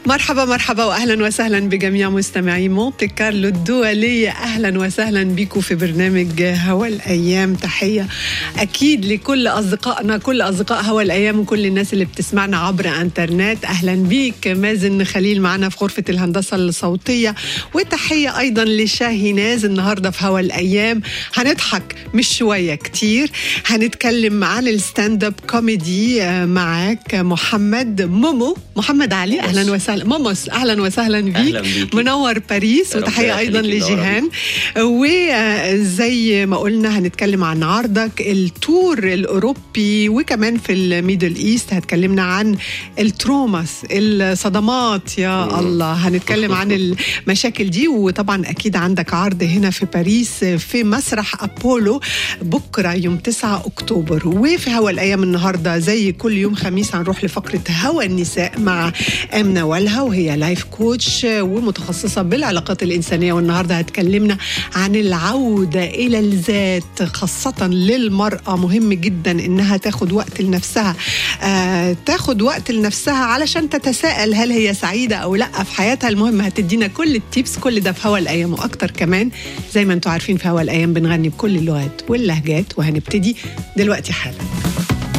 مرحبا مرحبا واهلا وسهلا بجميع مستمعي مونتي كارلو الدوليه اهلا وسهلا بكم في برنامج هوا الايام تحيه اكيد لكل اصدقائنا كل اصدقاء هوا الايام وكل الناس اللي بتسمعنا عبر انترنت اهلا بيك مازن خليل معنا في غرفه الهندسه الصوتيه وتحيه ايضا لشاهيناز النهارده في هوا الايام هنضحك مش شويه كتير هنتكلم عن الستاند اب كوميدي معاك محمد مومو محمد علي اهلا وسهلا موموس اهلا وسهلا بيك أهلاً بيكي. منور باريس يا رب وتحيه ايضا يخليكي، منورة لجيهان وزي ما قلنا هنتكلم عن عرضك التور الاوروبي وكمان في الميدل ايست هتكلمنا عن التروماس الصدمات يا مم. الله هنتكلم عن المشاكل دي وطبعا اكيد عندك عرض هنا في باريس في مسرح ابولو بكره يوم 9 اكتوبر وفي هوا الايام النهارده زي كل يوم خميس هنروح لفقره هوا النساء مع امنه والها وهي لايف كوتش ومتخصصه بالعلاقات الانسانيه والنهارده هتكلمنا عن العوده الى الذات خاصه للمراه مهم جدا انها تاخد وقت لنفسها آه تاخد وقت لنفسها علشان تتساءل هل هي سعيده او لا في حياتها المهم هتدينا كل التيبس كل ده في هوا الايام واكتر كمان زي ما انتم عارفين في هوا الايام بنغني بكل اللغات واللهجات وهنبتدي دلوقتي حالا